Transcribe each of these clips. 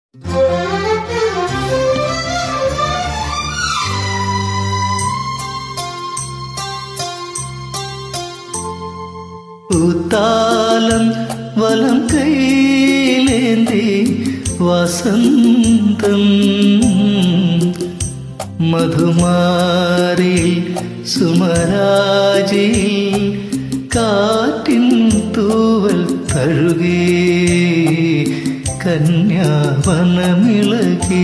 പൂത്താലം വലം കൈയിലേന്തി വസന്തം മധുമാരി സുമരാജി കാറ്റിൻ തൂവൽ തഴുകി കന്യാവനമിളകി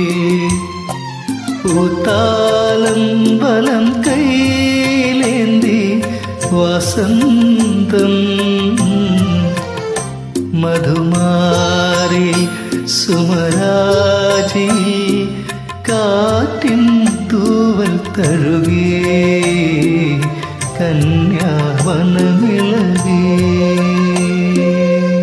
പൂത്താലം വലം കൈയിലേന്തി വസന്തം മധുമാരി സുമരാജി കാറ്റിൻ തൂവൽ തഴുകി കന്യാവനമിളകി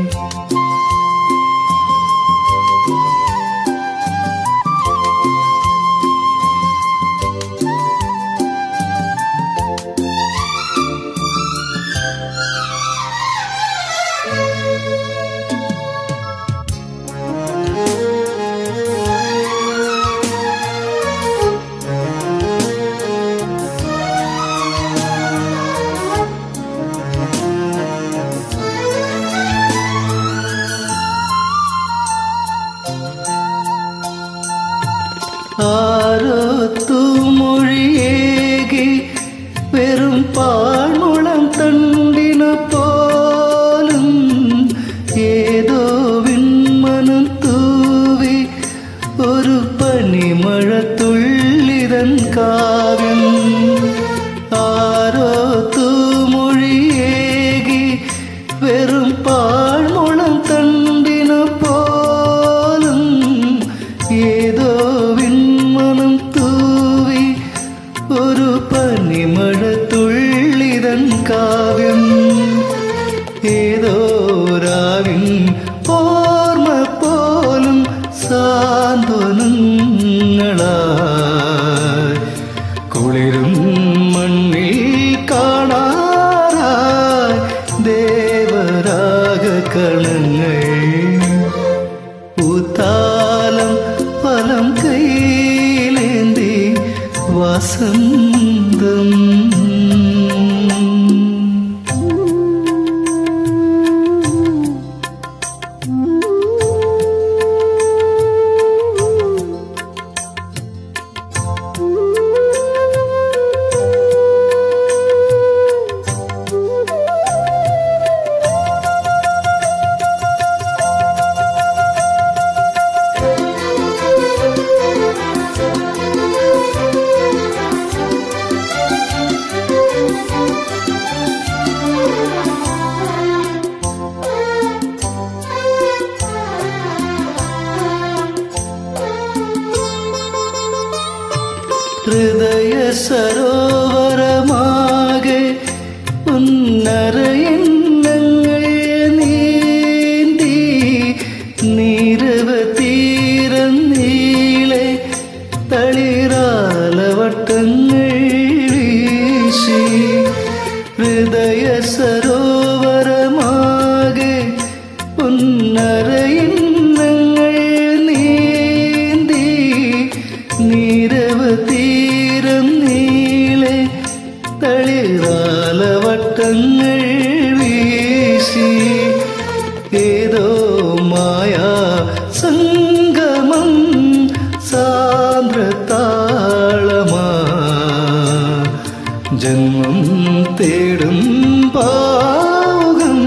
ആരോത്തുമൊഴിയേകി വെറും പാഴ്മുളം തണ്ടിനു പോലും ഏതോ വിൺമനം തൂവി ഒരു പനിമഴ തുള്ളിതൻ കാവ്യം ആരോ തൂമൊഴിയേകി വെറും പാഴ്മുളം തണ്ടിനു പോലും ഏതോ വിൺമണം തൂവി ഒരു പനിമഴ തുള്ളിതൻ കാവ്യം ഏതോ രാവിൻ ഓർമ്മ പോലും സാന്ത്വനങ്ങളായി കുളിരും മണ്ണിൽ കാണാറായി ദേവരാഗ കണങ്ങൾ പൂത്താലം ഫലം കയ്യിലേന്തി വസന്തം ഹൃദയ സരോവരമാകെ ഉന്നരയങ്ങൾ നീന്തി നീരവതീരം നീളെ തളിരാലവട്ടങ്ങൾ വീശി ഹൃദയ സരോവരമാകെ ഉന്നരയങ്ങൾ നീന്തി നീരവതീരം നീളെ തളിരാലവട്ടങ്ങൾ വീശി ഏതോ മായാ സംഗമം സാന്ദ്രതാളമാ ജന്മം തേടും പാകം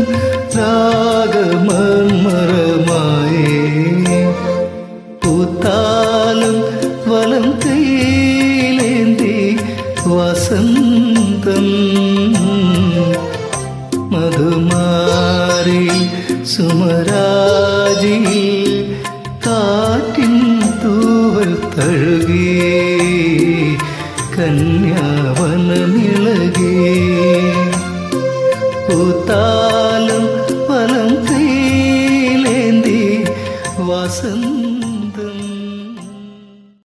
രാഗമർമരമായി പൂത്താലും വലം കയ്യിലേന്തി വസന്തം മധുമാരി സുമരാജി കാറ്റിൻ തൂവൽ തഴുകി കന്യാവനമിളകി പൂത്താ